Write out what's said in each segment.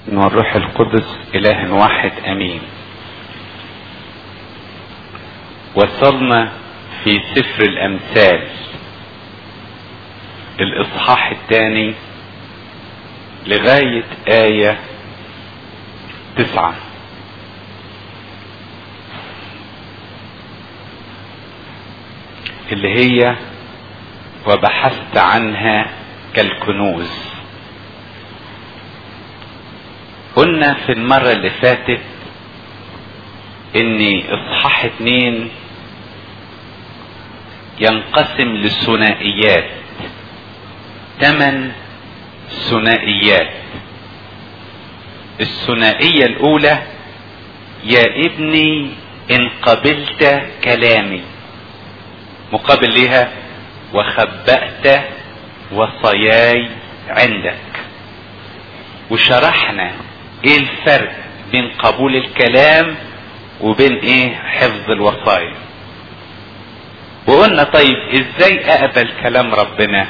والروح القدس إله واحد أمين وصلنا في سفر الأمثال الإصحاح الثاني لغاية آية تسعة اللي هي وبحثت عنها كالكنوز قلنا في المرة اللي فاتت ان اصحاح اتنين ينقسم لثنائيات ثمان ثنائيات الثنائية الاولى يا ابني ان قبلت كلامي مقابل لها وخبأت وصاياي عندك وشرحنا ايه الفرق بين قبول الكلام وبين ايه حفظ الوصايا وقلنا طيب ازاي اقبل كلام ربنا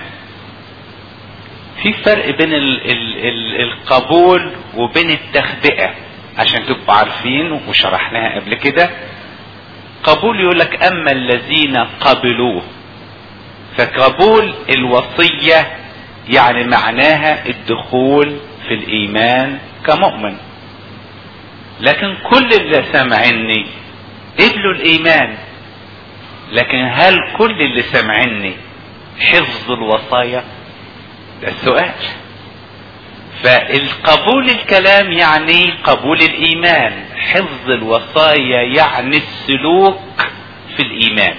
في فرق بين ال ال ال القبول وبين التخبئة عشان تبقوا عارفين وشرحناها قبل كده قبول يقولك اما الذين قبلوه فقبول الوصية يعني معناها الدخول في الايمان كمؤمن لكن كل اللي سمعني قبلوا الايمان لكن هل كل اللي سمعني حفظ الوصايا ده السؤال فالقبول الكلام يعني قبول الايمان حفظ الوصايا يعني السلوك في الايمان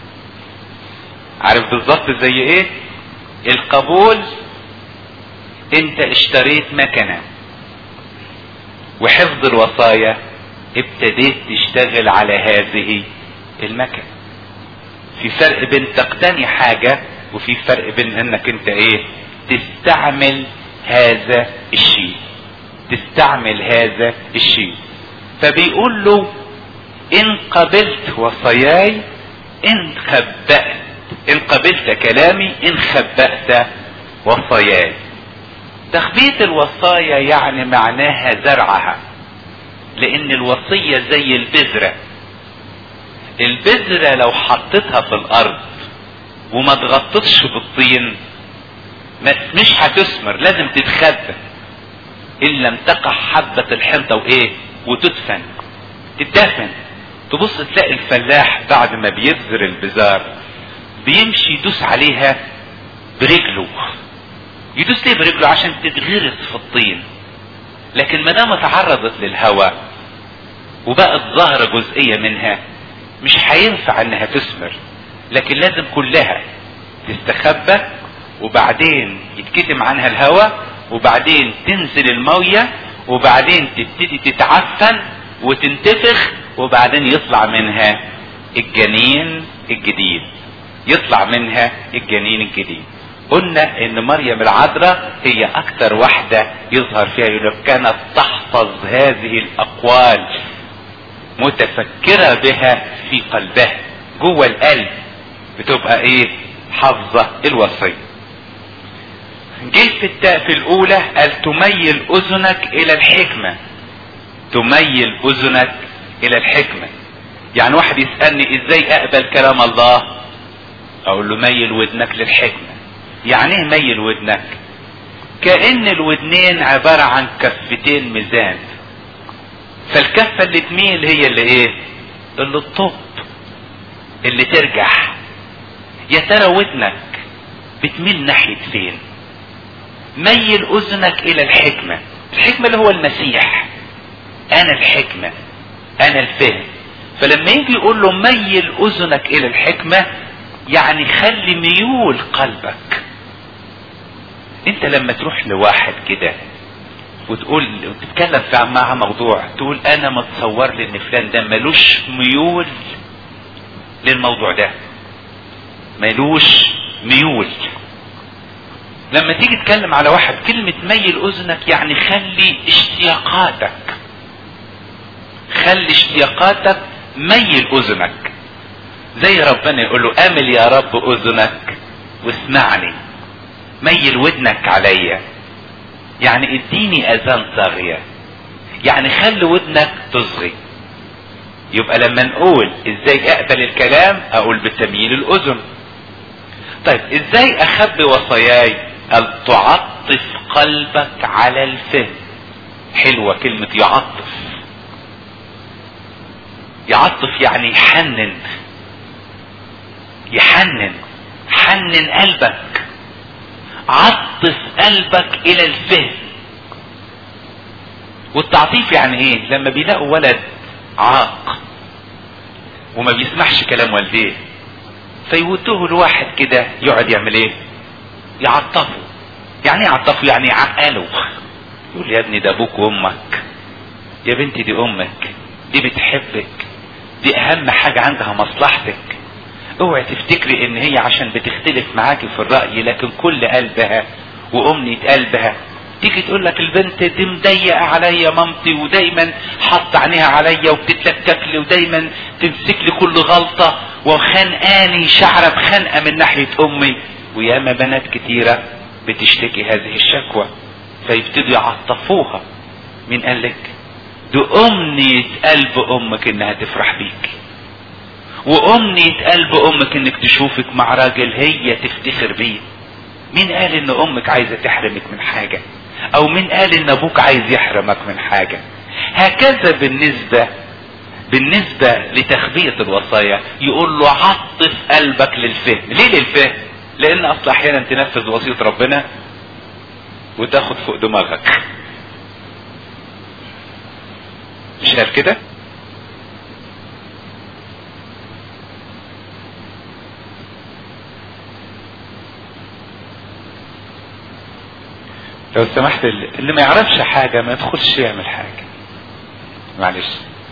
عارف بالظبط زي ايه القبول انت اشتريت مكنه وحفظ الوصايا ابتديت تشتغل على هذه المكنه في فرق بين تقتني حاجه وفي فرق بين انك انت ايه تستعمل هذا الشيء تستعمل هذا الشيء فبيقول له ان قبلت وصاياي ان خبأت ان قبلت كلامي ان خبأت وصاياي تخبيت الوصايا يعني معناها زرعها لان الوصية زي البذرة البذرة لو حطيتها في الارض وما تغطتش بالطين مش هتثمر لازم تتخبى ان لم تقع حبة الحنطة وايه وتدفن تدفن تبص تلاقي الفلاح بعد ما بيبذر البذار بيمشي يدوس عليها برجله يدوس ليه برجله عشان تتغرس في الطين لكن ما دام تعرضت للهواء وبقت ظاهرة جزئية منها مش هينفع انها تثمر لكن لازم كلها تستخبى وبعدين يتكتم عنها الهواء وبعدين تنزل المية وبعدين تبتدي تتعفن وتنتفخ وبعدين يطلع منها الجنين الجديد يطلع منها الجنين الجديد قلنا ان مريم العذراء هي اكثر واحدة يظهر فيها يقول كانت تحفظ هذه الاقوال متفكرة بها في قلبها جوه القلب بتبقى ايه حافظة الوصية جه في التاء في الاولى قال تميل اذنك الى الحكمة تميل اذنك الى الحكمة يعني واحد يسألني ازاي اقبل كلام الله اقول له ميل ودنك للحكمة يعني ايه ميل ودنك كأن الودنين عبارة عن كفتين ميزان فالكفة اللي تميل هي اللي ايه اللي الطب اللي ترجح يا ترى ودنك بتميل ناحية فين ميل اذنك الى الحكمة الحكمة اللي هو المسيح انا الحكمة انا الفهم فلما يجي يقول له ميل اذنك الى الحكمة يعني خلي ميول قلبك انت لما تروح لواحد كده وتقول وتتكلم معاه موضوع تقول انا متصور لي ان فلان ده ملوش ميول للموضوع ده ملوش ميول لما تيجي تتكلم على واحد كلمة ميل اذنك يعني خلي اشتياقاتك خلي اشتياقاتك ميل اذنك زي ربنا يقول له امل يا رب اذنك واسمعني ميل ودنك عليا يعني اديني اذان صاغية يعني خلي ودنك تصغي يبقى لما نقول ازاي اقبل الكلام اقول بتمييل الاذن طيب ازاي اخبي وصاياي قال تعطف قلبك على الفهم حلوة كلمة يعطف يعطف يعني يحنن يحنن حنن قلبك عطف قلبك الى الفهم والتعطيف يعني ايه لما بيلاقوا ولد عاق وما بيسمعش كلام والديه فيودوه الواحد كده يقعد يعمل ايه يعطفه يعني ايه يعطفه يعني يعقله يقول يا ابني ده ابوك وامك يا بنتي دي امك دي بتحبك دي اهم حاجة عندها مصلحتك اوعي تفتكري ان هي عشان بتختلف معاكي في الرأي لكن كل قلبها وامنية قلبها تيجي تقول لك البنت دي مضيقة عليا مامتي ودايما حاطة عينيها عليا وبتتلكك لي ودايما تمسك لي كل غلطة وخانقاني شعرة بخنقة من ناحية امي وياما بنات كتيرة بتشتكي هذه الشكوى فيبتدوا يعطفوها مين قال لك دي امنية قلب امك انها تفرح بيك وامنية قلب امك انك تشوفك مع راجل هي تفتخر بيه مين قال ان امك عايزة تحرمك من حاجة او مين قال ان ابوك عايز يحرمك من حاجة هكذا بالنسبة بالنسبة لتخبية الوصايا يقول له عطف قلبك للفهم ليه للفهم لان اصل احيانا تنفذ وصية ربنا وتاخد فوق دماغك مش قال كده لو سمحت اللي ما يعرفش حاجة ما يدخلش يعمل حاجة معلش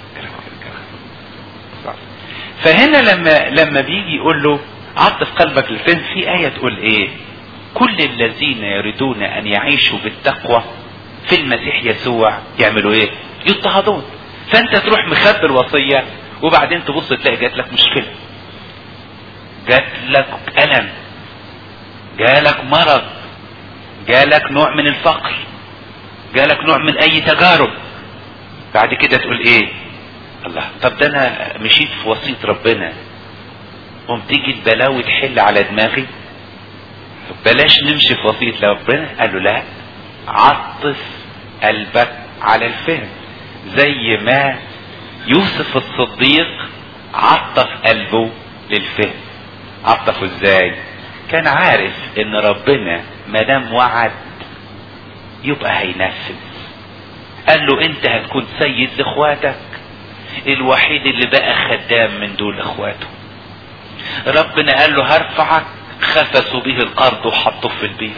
فهنا لما لما بيجي يقول له عطف قلبك للفهم في آية تقول ايه كل الذين يريدون ان يعيشوا بالتقوى في المسيح يسوع يعملوا ايه يضطهدون فانت تروح مخبي الوصية وبعدين تبص تلاقي جات لك مشكلة جات لك ألم جالك مرض جالك نوع من الفقر جالك نوع من اي تجارب بعد كده تقول ايه الله طب ده انا مشيت في وصية ربنا قوم تيجي البلاوي تحل على دماغي بلاش نمشي في وصية ربنا قال له لا عطف قلبك على الفهم زي ما يوسف الصديق عطف قلبه للفهم عطفه ازاي كان عارف ان ربنا ما دام وعد يبقى هينفذ قال له انت هتكون سيد لاخواتك الوحيد اللي بقى خدام من دول اخواته ربنا قال له هرفعك خفسوا به الارض وحطوه في البير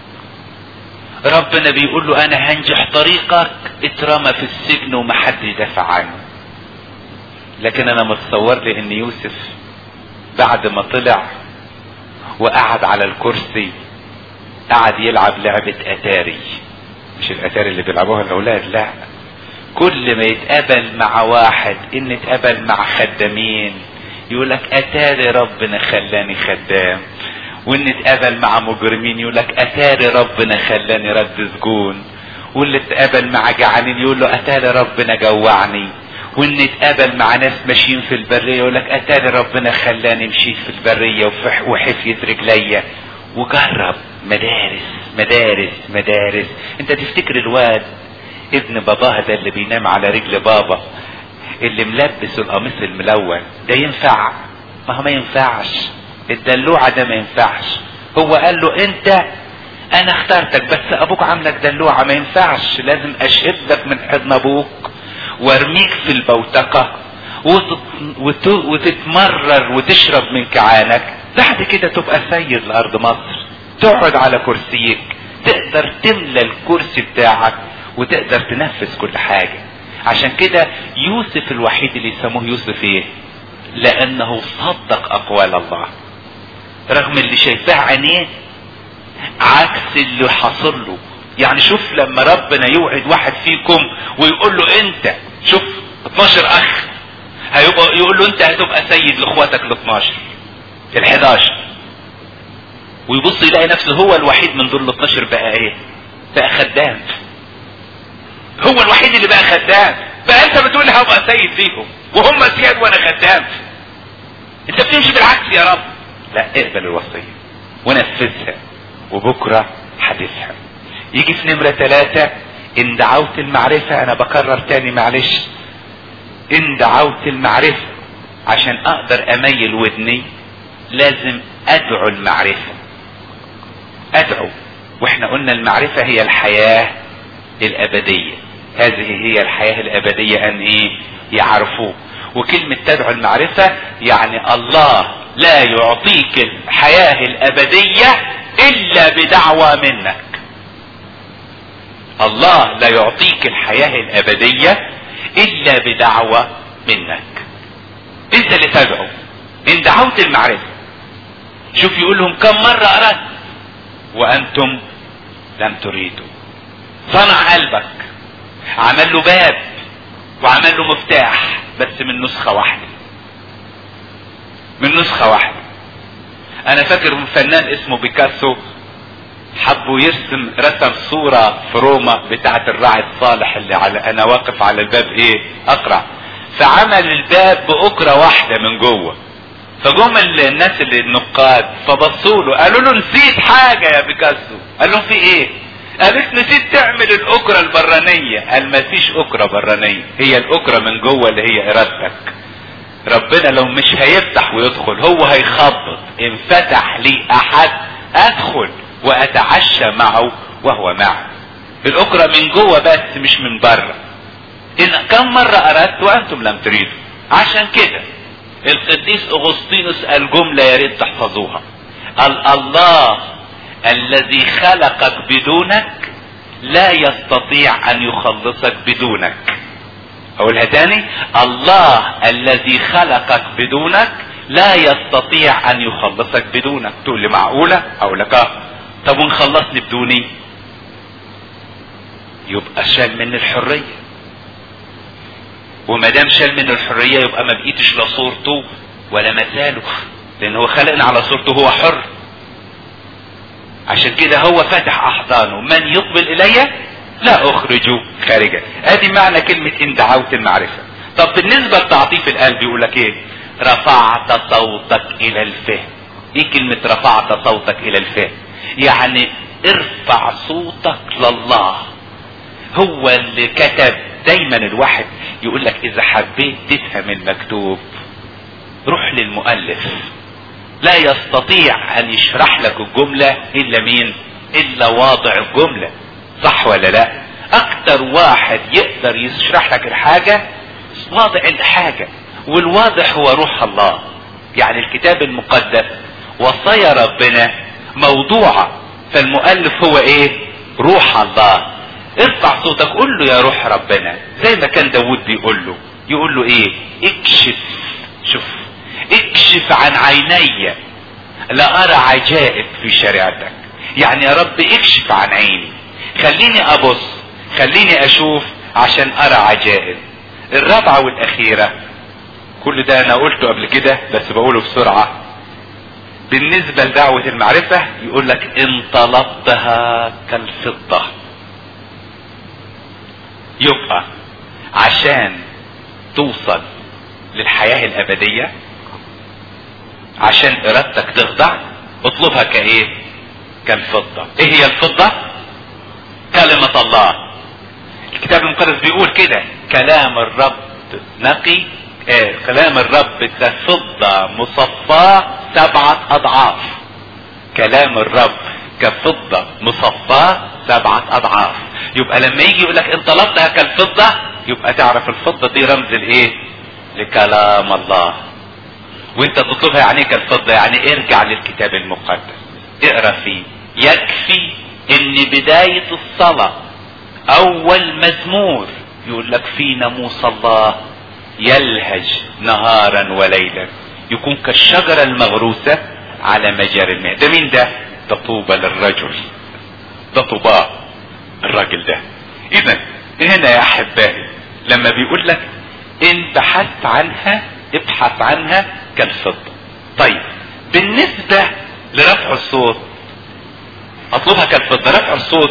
ربنا بيقول له انا هنجح طريقك اترمى في السجن ومحدش دافع عنه لكن انا متصور لي ان يوسف بعد ما طلع وقعد على الكرسي قعد يلعب لعبة اتاري مش الاتاري اللي بيلعبوها الاولاد لا كل ما يتقابل مع واحد ان اتقابل مع خدامين يقول لك اتاري ربنا خلاني خدام وان اتقابل مع مجرمين يقول لك اتاري ربنا خلاني رد سجون واللي اتقابل مع جعانين يقول له اتاري ربنا جوعني وان اتقابل مع ناس ماشيين في البريه يقول لك اتاري ربنا خلاني مشيت في البريه وفح وحفيت رجليا وجرب مدارس مدارس مدارس انت تفتكر الواد ابن باباها ده اللي بينام على رجل بابا اللي ملبس القميص الملون ده ينفع ما هو ما ينفعش الدلوعة ده ما ينفعش هو قال له انت انا اخترتك بس ابوك عاملك دلوعة ما ينفعش لازم اشدك من حضن ابوك وارميك في البوتقة وتت... وت... وتتمرر وتشرب من كعانك بعد كده تبقى سيد لارض مصر تقعد على كرسيك تقدر تملى الكرسي بتاعك وتقدر تنفذ كل حاجة عشان كده يوسف الوحيد اللي يسموه يوسف ايه لانه صدق اقوال الله رغم اللي شايفاه عينيه عكس اللي حصل له يعني شوف لما ربنا يوعد واحد فيكم ويقول له انت شوف 12 اخ هيبقى يقول له انت هتبقى سيد لاخواتك ال 12 ال 11 ويبص يلاقي نفسه هو الوحيد من دول ال 12 بقى ايه بقى خدام هو الوحيد اللي بقى خدام بقى انت بتقول لي هبقى سيد فيهم وهم سياد وانا خدام انت بتمشي بالعكس يا رب لا اقبل الوصية ونفذها وبكرة حدثها يجي في نمرة ثلاثة ان دعوت المعرفة انا بكرر تاني معلش ان دعوت المعرفة عشان اقدر اميل ودني لازم ادعو المعرفة ادعو واحنا قلنا المعرفة هي الحياة الابدية هذه هي الحياة الابدية ان ايه يعرفوه وكلمة تدعو المعرفة يعني الله لا يعطيك الحياة الابدية الا بدعوة منك الله لا يعطيك الحياة الابدية الا بدعوة منك انت اللي تدعو ان دعوت المعرفة شوف يقول لهم كم مرة اردت وانتم لم تريدوا صنع قلبك عمل له باب وعمل له مفتاح بس من نسخة واحدة من نسخة واحدة انا فاكر فنان اسمه بيكاسو حبوا يرسم رسم صورة في روما بتاعت الراعي الصالح اللي على انا واقف على الباب ايه اقرا فعمل الباب بأكرة واحدة من جوه فجم الناس اللي النقاد فبصوا له قالوا له نسيت حاجة يا بيكاسو قال لهم في ايه قالت نسيت تعمل الأكرة البرانية قال ما فيش أكرة برانية هي الأكرة من جوه اللي هي إرادتك ربنا لو مش هيفتح ويدخل هو هيخبط ان فتح لي احد ادخل واتعشى معه وهو معه الاكرة من جوه بس مش من بره ان كم مرة اردت وانتم لم تريدوا عشان كده القديس اغسطينوس قال جملة يا ريت تحفظوها قال الله الذي خلقك بدونك لا يستطيع ان يخلصك بدونك اقولها تاني الله الذي خلقك بدونك لا يستطيع ان يخلصك بدونك تقول لي معقولة اقول لك اه طب ونخلصني بدوني يبقى شال من الحرية وما دام شال من الحرية يبقى ما بقيتش لا صورته ولا مثاله لان هو خلقنا على صورته هو حر عشان كده هو فتح احضانه من يقبل الي لا اخرجه خارجا ادي معنى كلمة ان دعوت المعرفة طب بالنسبة لتعطيف القلب يقول لك ايه رفعت صوتك الى الفهم ايه كلمة رفعت صوتك الى الفهم يعني ارفع صوتك لله هو اللي كتب دايما الواحد يقول لك اذا حبيت تفهم المكتوب روح للمؤلف لا يستطيع ان يشرح لك الجملة الا مين الا واضع الجملة صح ولا لا اكتر واحد يقدر يشرح لك الحاجة واضع الحاجة والواضح هو روح الله يعني الكتاب المقدس وصايا ربنا موضوعة فالمؤلف هو ايه روح الله ارفع صوتك قول له يا روح ربنا زي ما كان داود بيقول له يقول له ايه اكشف شوف اكشف عن عيني لا ارى عجائب في شريعتك يعني يا رب اكشف عن عيني خليني ابص خليني اشوف عشان ارى عجائب الرابعة والاخيرة كل ده انا قلته قبل كده بس بقوله بسرعة بالنسبة لدعوة المعرفة يقول لك ان طلبتها كالفضة يبقى عشان توصل للحياة الابدية عشان ارادتك تخضع اطلبها كايه كالفضة ايه هي الفضة كلمة الله الكتاب المقدس بيقول كده كلام الرب نقي آه كلام الرب كفضة مصفاة سبعة اضعاف كلام الرب كفضة مصفاة سبعة اضعاف يبقى لما يجي يقول لك ان طلبتها كالفضة يبقى تعرف الفضة دي رمز الايه لكلام الله وانت تطلبها يعني كالفضة يعني ارجع للكتاب المقدس اقرا فيه يكفي ان بداية الصلاة اول مزمور يقول لك في ناموس الله يلهج نهارا وليلا يكون كالشجرة المغروسة على مجاري الماء ده مين ده ده طوبى للرجل ده طوباه الراجل ده اذا هنا يا احبائي لما بيقول لك ان بحثت عنها ابحث عنها كالفضة طيب بالنسبة لرفع الصوت اطلبها كالفضة رفع الصوت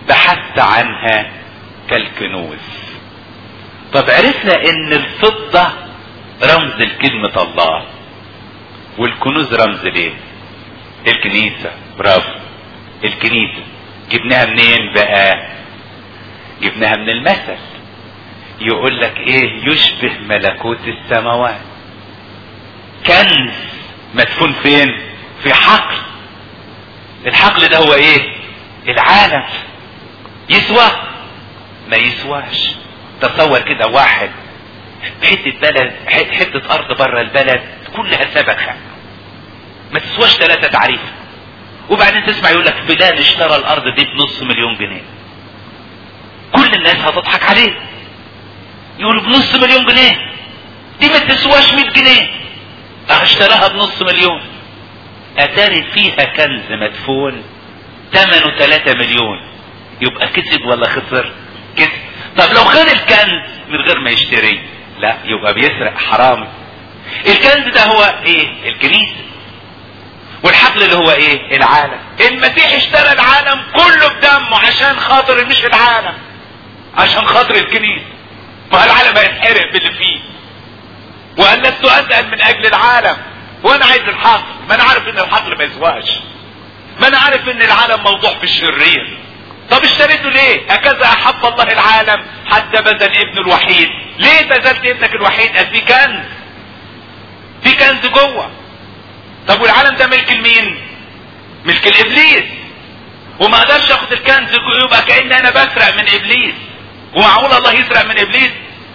بحثت عنها كالكنوز طب عرفنا ان الفضة رمز لكلمة الله والكنوز رمز ليه الكنيسة برافو الكنيسة جبناها منين بقى جبناها من المثل يقول لك ايه يشبه ملكوت السماوات كنز مدفون فين في حقل الحقل ده هو ايه العالم يسوى ما يسواش تصور كده واحد حتة بلد حتة ارض بره البلد كلها سبخة ما تسواش ثلاثة تعريف وبعدين تسمع يقول لك فلان اشترى الارض دي بنص مليون جنيه كل الناس هتضحك عليه يقول بنص مليون جنيه دي ما تسواش 100 جنيه اشتراها بنص مليون اتاري فيها كنز مدفون ثمنه 3 مليون يبقى كسب ولا خسر كسب طب لو خد الكنز من غير ما يشتري لا يبقى بيسرق حرام الكنز ده هو ايه الكنيسه والحقل اللي هو ايه العالم المسيح اشترى العالم كله بدمه عشان خاطر مش العالم عشان خاطر الكنيسه ما العالم هيتحرق باللي فيه وقال لست اسال من اجل العالم وانا عايز الحقل ما انا عارف ان الحقل ما يسواش ما انا عارف ان العالم موضوع في الشرير طب اشتريته ليه هكذا احب الله العالم حتى بذل ابنه الوحيد ليه بذلت ابنك الوحيد قال في كنز في كنز جوه طب والعالم ده ملك لمين ملك الابليس وما اقدرش اخد الكنز يبقى كأن انا بسرق من ابليس ومعقول الله يسرق من ابليس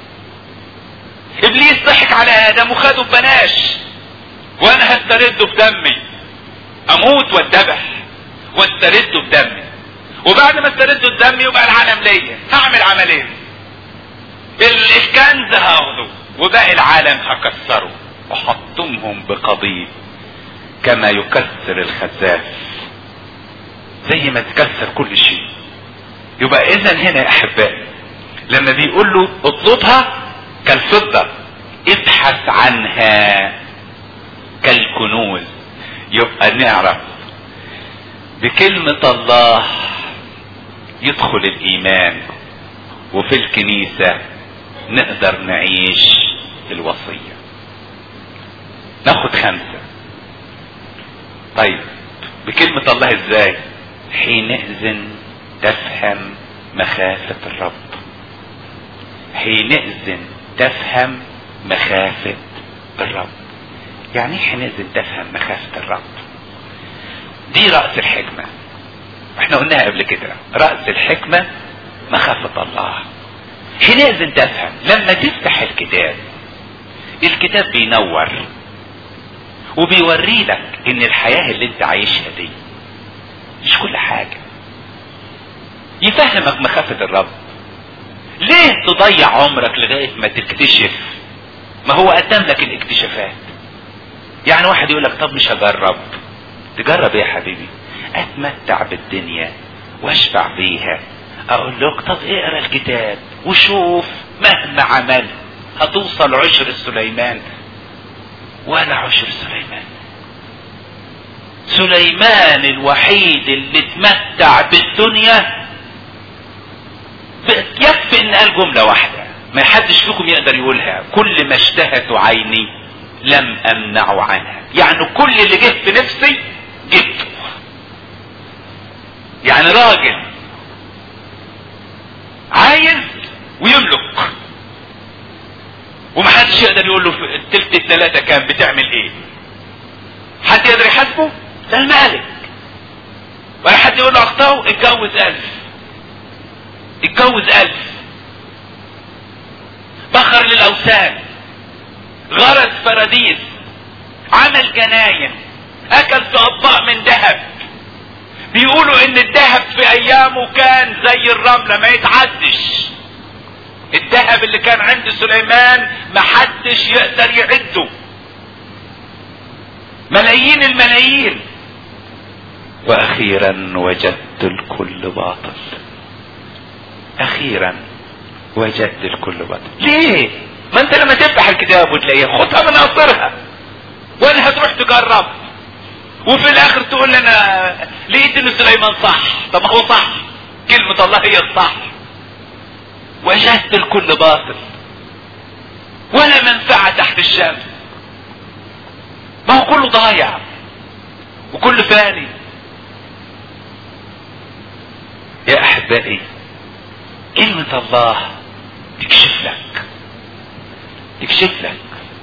ابليس ضحك على ادم وخده ببلاش وانا هسترده بدمي اموت واتذبح واسترده بدمي وبعد ما استرده بدمي يبقى العالم ليا هعمل عملين الكنز هاخده وباقي العالم هكسره وحطمهم بقضيب كما يكسر الخزاف زي ما تكسر كل شيء يبقى اذا هنا يا احبائي لما بيقول له اطلبها كالفضة ابحث عنها كالكنوز يبقى نعرف بكلمة الله يدخل الايمان وفي الكنيسة نقدر نعيش الوصية ناخد خمسة طيب بكلمة الله ازاي حينئذ تفهم مخافة الرب حينئذ تفهم مخافة الرب يعني ايه حينئذ تفهم مخافة الرب دي رأس الحكمة احنا قلناها قبل كده رأس الحكمة مخافة الله حينئذ تفهم لما تفتح الكتاب الكتاب بينور وبيوري لك ان الحياة اللي انت عايشها دي مش كل حاجة يفهمك مخافة الرب ليه تضيع عمرك لغاية ما تكتشف ما هو قدم لك الاكتشافات يعني واحد يقول لك طب مش هجرب تجرب ايه يا حبيبي اتمتع بالدنيا واشبع بيها اقول لك طب اقرا الكتاب وشوف مهما عمل هتوصل عشر سليمان ولا عشر سليمان سليمان الوحيد اللي اتمتع بالدنيا يكفي ان قال جملة واحدة ما حدش فيكم يقدر يقولها كل ما اشتهت عيني لم امنع عنها يعني كل اللي جه في نفسي جبته يعني راجل عايز ويملك ومحدش يقدر يقول له في التلت التلاتة كان بتعمل ايه حد يقدر يحاسبه ده المالك ولا حد يقول له اخطاه اتجوز الف اتجوز الف بخر للاوثان غرس فراديس عمل جناين اكل في اطباق من ذهب بيقولوا ان الذهب في ايامه كان زي الرملة ما يتعدش الذهب اللي كان عند سليمان محدش يقدر يعده ملايين الملايين واخيرا وجدت الكل باطل اخيرا وجدت الكل باطل ليه ما انت لما تفتح الكتاب وتلاقيها خدها من قصرها ولا هتروح تجرب وفي الاخر تقول لنا لقيت ان سليمان صح طب ما هو صح كلمة الله هي الصح وجهت الكل باطل ولا منفعة تحت الشمس ما هو كله ضايع وكله فاني يا احبائي كلمة الله تكشف لك تكشف لك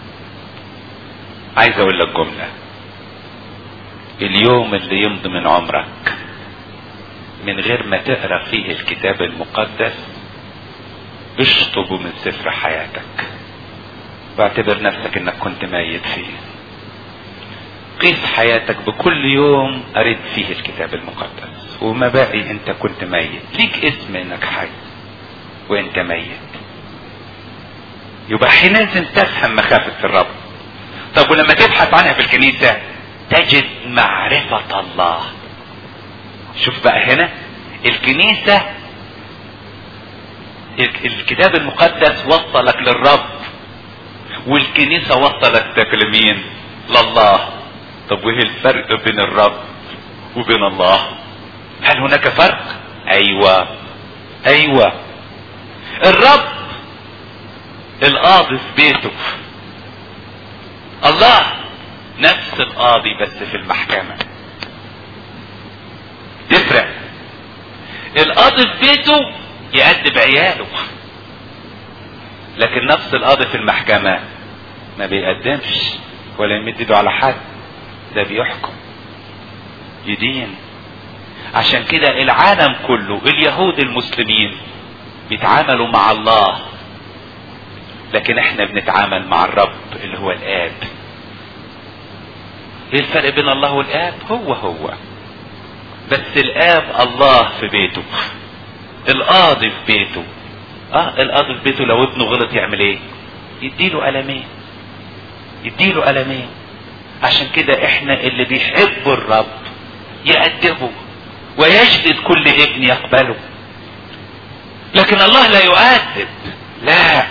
عايز اقول لك جملة اليوم اللي يمضي من عمرك من غير ما تقرا فيه الكتاب المقدس اشطبه من سفر حياتك واعتبر نفسك انك كنت ميت فيه قيس حياتك بكل يوم قريت فيه الكتاب المقدس وما باقي انت كنت ميت ليك اسم انك حي وانت ميت يبقى حينئذ تفهم مخافة الرب طب ولما تبحث عنها في الكنيسة تجد معرفة الله شوف بقى هنا الكنيسة الكتاب المقدس وصلك للرب والكنيسة وصلت لمين لله طب وايه الفرق بين الرب وبين الله هل هناك فرق ايوه ايوه الرب القاضي في بيته الله نفس القاضي بس في المحكمة تفرق القاضي في بيته يأدب عياله لكن نفس القاضي في المحكمة ما بيقدمش ولا يمد ايده على حد ده بيحكم يدين عشان كده العالم كله اليهود المسلمين بيتعاملوا مع الله لكن احنا بنتعامل مع الرب اللي هو الاب ايه الفرق بين الله والاب هو هو بس الاب الله في بيته القاضي في بيته اه القاضي في بيته لو ابنه غلط يعمل ايه يديله قلمين يديله قلمين عشان كده احنا اللي بيحبوا الرب يأدبه ويجلد كل ابن يقبله لكن الله لا يؤدب لا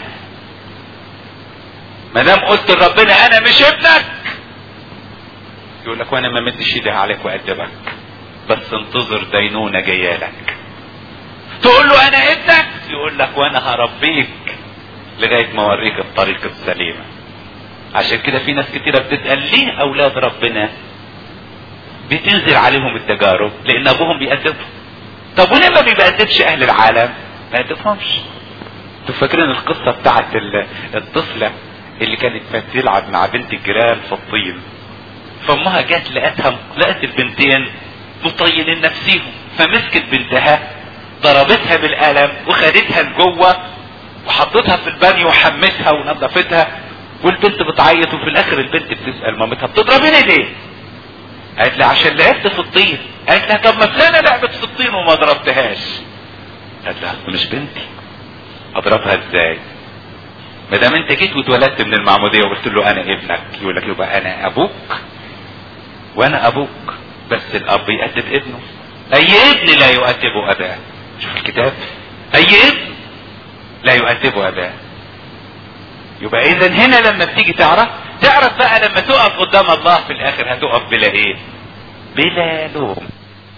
ما دام قلت لربنا انا مش ابنك يقول لك وانا ما مدش ايدي عليك وادبك بس انتظر دينونة جايه لك تقول له انا ابنك يقول لك وانا هربيك لغايه ما اوريك الطريق السليمه عشان كده في ناس كتيرة بتسأل ليه أولاد ربنا بتنزل عليهم التجارب لأن أبوهم بيأدبهم طب وليه ما بيأدبش أهل العالم ما يأدبهمش انتوا فاكرين القصة بتاعت الطفلة اللي كانت بتلعب مع بنت الجيران في الطين فامها جت لقتها لقت البنتين مطينين نفسيهم فمسكت بنتها ضربتها بالقلم وخدتها لجوه وحطتها في البانيو وحمتها ونظفتها والبنت بتعيط وفي الاخر البنت بتسال مامتها بتضربيني ليه؟ قالت لها عشان لعبت في الطين قالت لها طب ما فلانه لعبت في الطين وما ضربتهاش قالت لها مش بنتي اضربها ازاي؟ ما دام انت جيت واتولدت من المعموديه وقلت له انا ابنك يقول لك يبقى انا ابوك وانا ابوك بس الاب يأدب ابنه اي ابن لا يؤدب اباه شوف الكتاب اي ابن لا يؤدب اباه يبقى اذا هنا لما بتيجي تعرف تعرف بقى لما تقف قدام الله في الاخر هتقف بلا ايه بلا لوم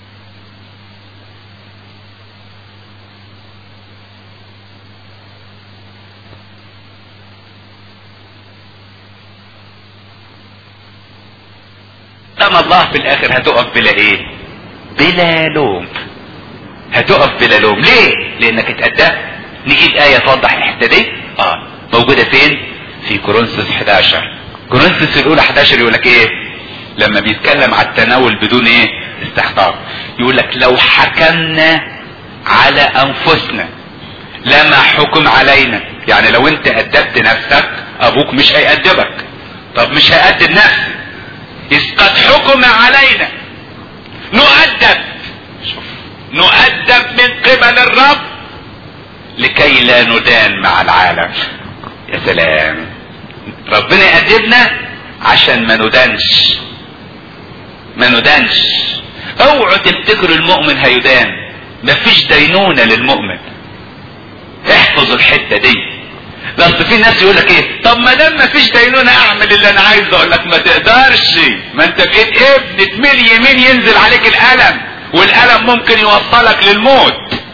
قدام الله في الاخر هتقف بلا ايه بلا لوم هتقف بلا لوم ليه لانك اتأدبت نجيب آية توضح الحتة دي اه موجودة فين في كورنثوس 11 كورنثوس الاولى 11 يقول لك ايه لما بيتكلم على التناول بدون ايه استحقاق يقول لك لو حكمنا على انفسنا لما حكم علينا يعني لو انت ادبت نفسك ابوك مش هيأدبك طب مش هيأدب نفسي اذ قد حكم علينا نؤدب شوف نؤدب من قبل الرب لكي لا ندان مع العالم يا سلام ربنا يأدبنا عشان ما ندانش ما ندانش اوعوا تفتكروا المؤمن هيدان مفيش دينونة للمؤمن احفظوا الحتة دي بس في ناس يقول لك ايه طب ما دام مفيش دينونة اعمل اللي انا عايزه اقول لك ما تقدرش ما انت بقيت ابن تميل يمين ينزل عليك الالم والالم ممكن يوصلك للموت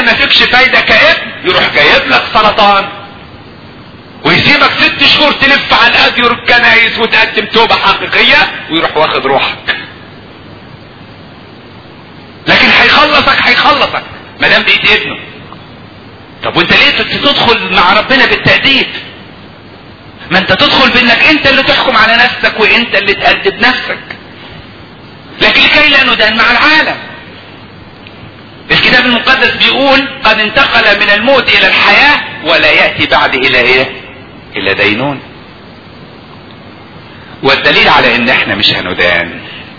لقى ما فيكش فايدة كابن يروح جايب لك سرطان ويسيبك ست شهور تلف على الادير الكنايس وتقدم توبة حقيقية ويروح واخد روحك لكن هيخلصك هيخلصك ما دام بايد ابنه طب وانت ليه تدخل مع ربنا بالتأديب ما انت تدخل بانك انت اللي تحكم على نفسك وانت اللي تأدب نفسك لكن لكي لا ندان مع العالم الكتاب المقدس بيقول قد انتقل من الموت الى الحياة ولا يأتي بعد الى ايه الى دينون والدليل على ان احنا مش هندان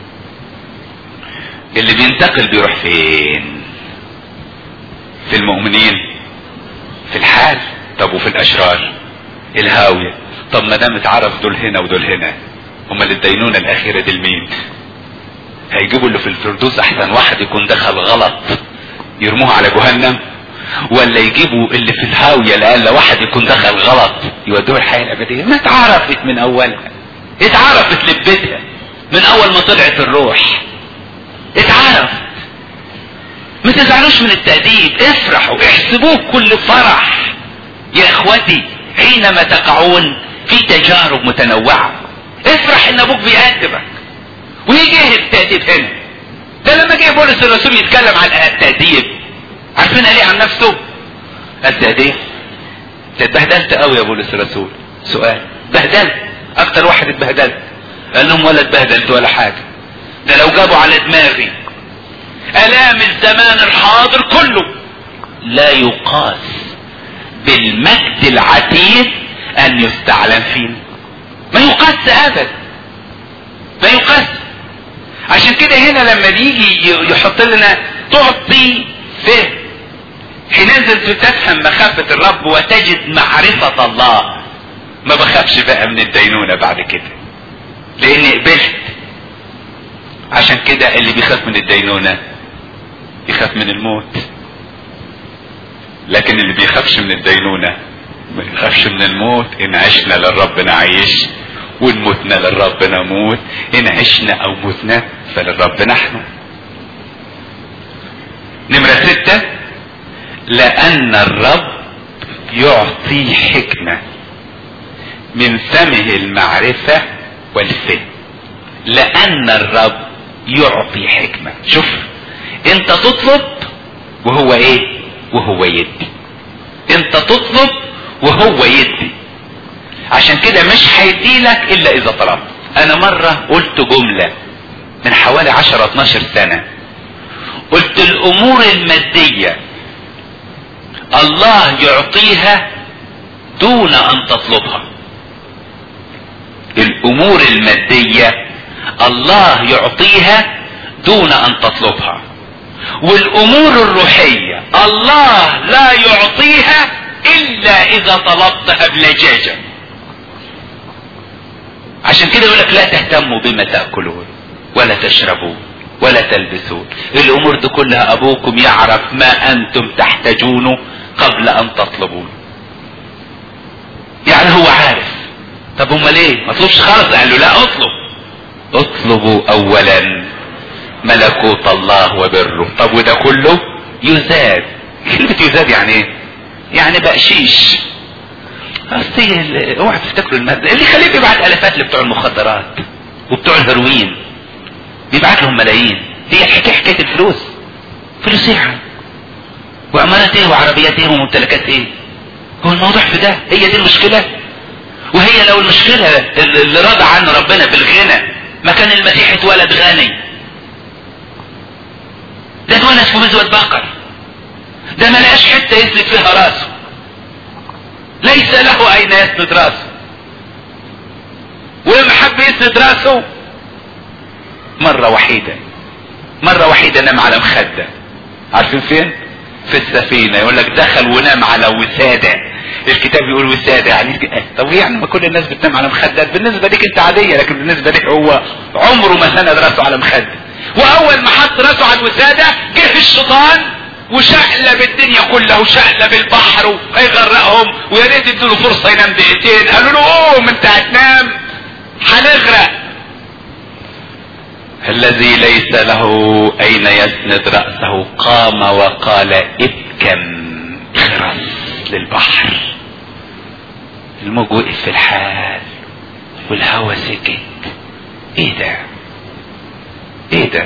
اللي بينتقل بيروح فين في المؤمنين في الحال طب وفي الاشرار الهاوية طب ما دام اتعرف دول هنا ودول هنا هما اللي الدينونة الاخيرة دي لمين هيجيبوا اللي في الفردوس احسن واحد يكون دخل غلط يرموه على جهنم ولا يجيبوا اللي في الهاوية لأقل واحد يكون دخل غلط يودوه الحياة الأبدية ما اتعرفت من أولها اتعرفت لبتها من أول ما طلعت الروح اتعرفت ما تزعلوش من التأديب افرحوا احسبوه كل فرح يا اخوتي حينما تقعون في تجارب متنوعة افرح ان ابوك بيأدبك ويجي التأديب هنا ده لما جه بولس الرسول يتكلم عن التأديب عارفين ليه عن نفسه التأديب اتبهدلت قوي يا بولس الرسول سؤال بهدلت اكتر واحد اتبهدلت قال لهم ولا اتبهدلت ولا حاجة ده لو جابوا على دماغي الام الزمان الحاضر كله لا يقاس بالمجد العتيد ان يستعلم فينا ما يقاس ابدا ما يقاس عشان كده هنا لما بيجي يحط لنا تعطي فهم حينئذ تفهم مخافة الرب وتجد معرفة الله ما بخافش بقى من الدينونة بعد كده لاني قبلت عشان كده اللي بيخاف من الدينونة يخاف من الموت لكن اللي بيخافش من الدينونة ما يخافش من الموت ان عشنا للرب نعيش وان متنا للرب نموت ان عشنا او متنا فللرب نحن نمرة ستة لان الرب يعطي حكمة من فمه المعرفة والفهم لان الرب يعطي حكمة شوف انت تطلب وهو ايه وهو يدي انت تطلب وهو يدي عشان كده مش هيديلك الا اذا طلبت انا مرة قلت جملة من حوالي 10 12 سنة قلت الامور المادية الله يعطيها دون ان تطلبها الامور المادية الله يعطيها دون ان تطلبها والامور الروحية الله لا يعطيها الا اذا طلبتها بلجاجة عشان كده يقول لك لا تهتموا بما تأكلون ولا تشربون ولا تلبسون الامور دي كلها ابوكم يعرف ما انتم تحتاجونه قبل ان تطلبون يعني هو عارف طب امال ليه ما تطلبش خالص قال له لا اطلب اطلبوا اولا ملكوت الله وبره طب وده كله يزاد كلمة يزاد يعني ايه يعني بقشيش اصل اوعى تفتكروا المادة اللي يخليه بيبعت الافات لبتوع المخدرات وبتوع الهيروين بيبعت لهم ملايين هي الحكايه حكايه الفلوس فلوس ايه وعمارات ايه وعربيات ايه وممتلكات ايه هو الموضوع في ده هي دي المشكله وهي لو المشكله اللي رضى عنه ربنا بالغنى ما كان المسيح اتولد غني ده اتولد في مزود بقر ده ما لقاش حته يسند فيها راسه ليس له اين يسند راسه ولما حب يسند راسه مرة وحيدة مرة وحيدة نام على مخدة عارفين فين في السفينة يقول لك دخل ونام على وسادة الكتاب يقول وسادة يعني طب يعني ما كل الناس بتنام على مخدات بالنسبة ليك انت عادية لكن بالنسبة ليه هو عمره ما سند راسه على مخدة واول ما حط راسه على الوسادة جه الشيطان وشقلب الدنيا كلها وشقلب البحر وهيغرقهم ويا ريت ادوا فرصه ينام دقيقتين قالوا له قوم انت هتنام هنغرق الذي ليس له اين يسند راسه قام وقال ابكي كم خرس للبحر الموج وقف في الحال والهوا سكت ايه ده ايه ده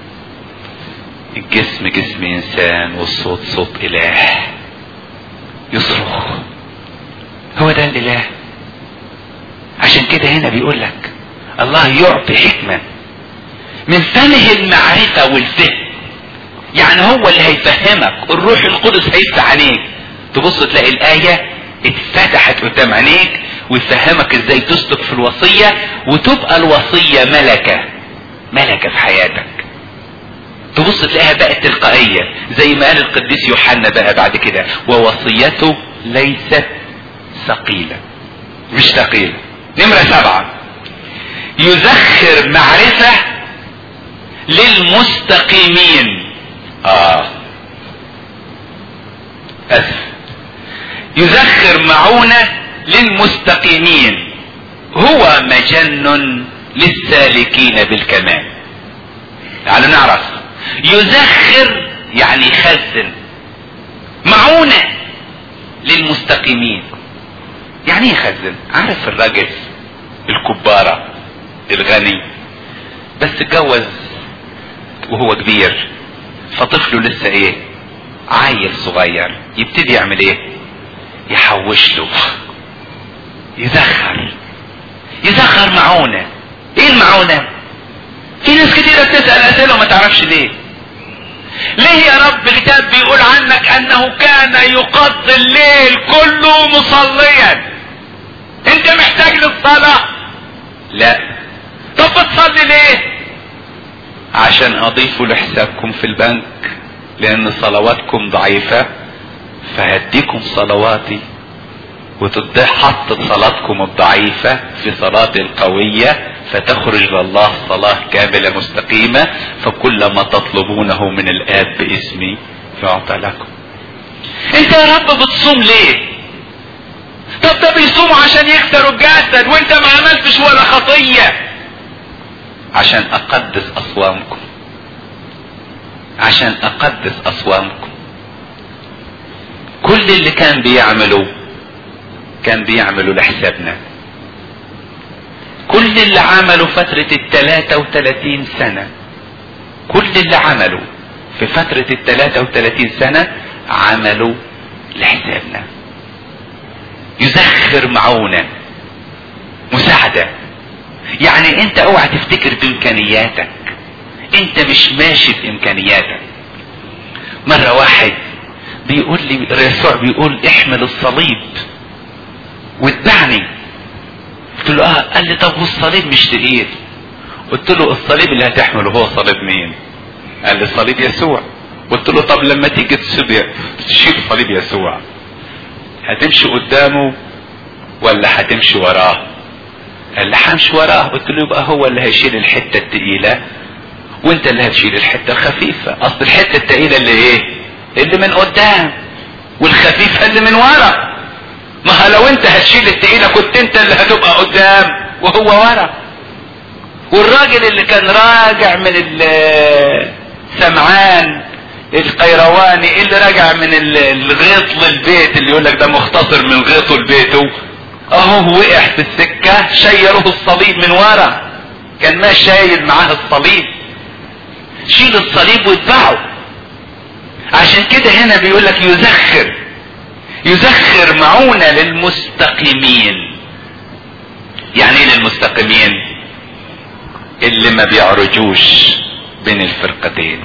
الجسم جسم انسان والصوت صوت اله يصرخ هو ده الاله عشان كده هنا بيقول لك الله يعطي حكمة من فمه المعرفة والفهم يعني هو اللي هيفهمك الروح القدس هيفتح عينيك تبص تلاقي الآية اتفتحت قدام عينيك ويفهمك ازاي تسلك في الوصية وتبقى الوصية ملكة ملكة في حياتك تبص تلاقيها بقت تلقائية زي ما قال القديس يوحنا بقى بعد كده ووصيته ليست ثقيلة مش ثقيلة نمرة سبعة يزخر معرفة للمستقيمين اه اسف يزخر معونة للمستقيمين هو مجن للسالكين بالكمال تعالوا نعرف يزخر يعني يخزن معونة للمستقيمين يعني ايه يخزن عارف الراجل الكبارة الغني بس اتجوز وهو كبير فطفله لسه ايه عيل صغير يبتدي يعمل ايه يحوش له يزخر يزخر معونة ايه المعونة في ناس كتيرة بتسأل اسئلة وما تعرفش ليه ليه يا رب الكتاب بيقول عنك انه كان يقضي الليل كله مصليا انت محتاج للصلاة لا طب بتصلي ليه عشان اضيفه لحسابكم في البنك لان صلواتكم ضعيفة فهديكم صلواتي وتحط صلاتكم الضعيفة في صلاتي القوية فتخرج لله صلاة كاملة مستقيمة فكل ما تطلبونه من الآب باسمي يعطى لكم انت يا رب بتصوم ليه طب ده بيصوموا عشان يكسروا الجسد وانت ما عملتش ولا خطية عشان اقدس اصوامكم عشان اقدس اصوامكم كل اللي كان بيعمله كان بيعمله لحسابنا كل اللي عمله فترة التلاتة وتلاتين سنة كل اللي عمله في فترة التلاتة وتلاتين سنة عمله لحسابنا يزخر معونة مساعدة يعني انت اوعى تفتكر بامكانياتك انت مش ماشي بامكانياتك مرة واحد بيقول لي يسوع بيقول احمل الصليب واتبعني قلت له اه قال لي طب والصليب مش تقيل قلت له الصليب اللي هتحمله هو صليب مين قال لي صليب يسوع قلت له طب لما تيجي تشيل صليب يسوع هتمشي قدامه ولا هتمشي وراه قال لي همشي وراه قلت له يبقى هو اللي هيشيل الحته التقيله وانت اللي هتشيل الحته الخفيفه اصل الحته التقيله اللي ايه اللي من قدام والخفيفه اللي من ورا ما لو انت هتشيل التقيله كنت انت اللي هتبقى قدام وهو ورا والراجل اللي كان راجع من سمعان القيرواني اللي راجع من الغيط للبيت اللي يقول لك ده مختصر من غيطه لبيته اهو وقع في السكة شيروه الصليب من ورا كان ما شايل معاه الصليب شيل الصليب واتبعه عشان كده هنا بيقول لك يزخر يزخر معونة للمستقيمين يعني ايه للمستقيمين اللي ما بيعرجوش بين الفرقتين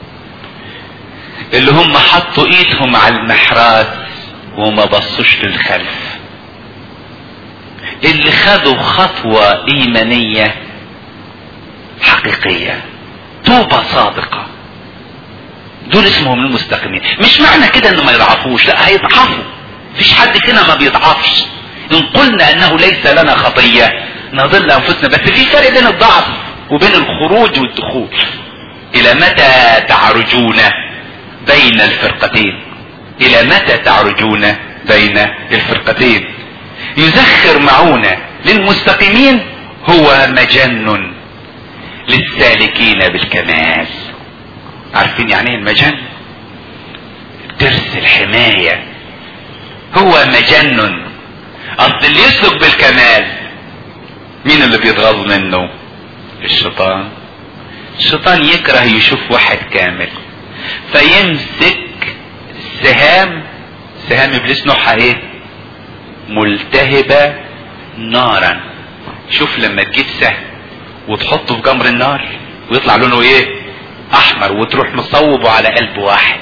اللي هم حطوا ايدهم على المحراث وما بصوش للخلف اللي خدوا خطوة ايمانية حقيقية توبة صادقة دول اسمهم المستقيمين مش معنى كده انه ما يضعفوش لا هيضعفوا مفيش حد فينا ما بيضعفش ان قلنا انه ليس لنا خطية نضل انفسنا بس في فرق بين الضعف وبين الخروج والدخول الى متى تعرجون بين الفرقتين الى متى تعرجون بين الفرقتين يزخر معونة للمستقيمين هو مجن للسالكين بالكمال عارفين يعني ايه المجن الترس الحماية هو مجنن اصل اللي يسلك بالكمال مين اللي بيتغاظ منه الشيطان الشيطان يكره يشوف واحد كامل فيمسك سهام سهام ابليس نوعها ايه ملتهبة نارا شوف لما تجيب سهم وتحطه في جمر النار ويطلع لونه ايه احمر وتروح مصوبه على قلب واحد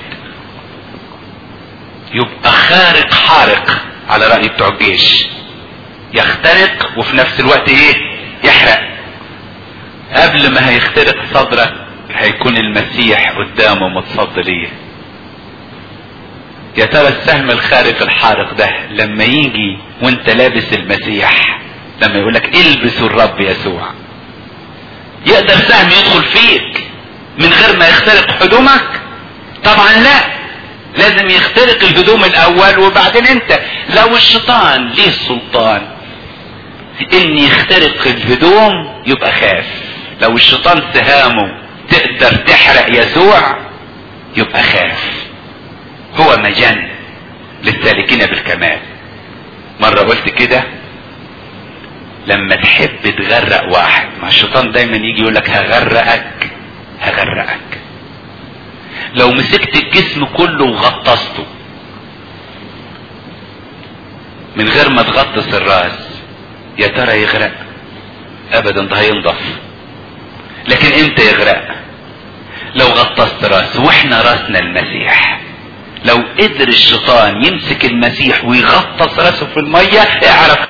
يبقى خارق حارق على رأي بتوع الجيش يخترق وفي نفس الوقت ايه يحرق قبل ما هيخترق صدرك هيكون المسيح قدامه متصد ليه يا ترى السهم الخارق الحارق ده لما يجي وانت لابس المسيح لما يقولك البسوا الرب يسوع يقدر سهم يدخل فيك من غير ما يخترق هدومك طبعا لا لازم يخترق الهدوم الاول وبعدين انت لو الشيطان ليه السلطان ان يخترق الهدوم يبقى خاف لو الشيطان سهامه تقدر تحرق يسوع يبقى خاف هو مجن للسالكين بالكمال مرة قلت كده لما تحب تغرق واحد مع الشيطان دايما يجي يقول لك هغرقك هغرقك لو مسكت الجسم كله وغطسته من غير ما تغطس الراس يا ترى يغرق ابدا ده هينضف لكن امتى يغرق لو غطست راسه واحنا راسنا المسيح لو قدر الشيطان يمسك المسيح ويغطس راسه في المية اعرف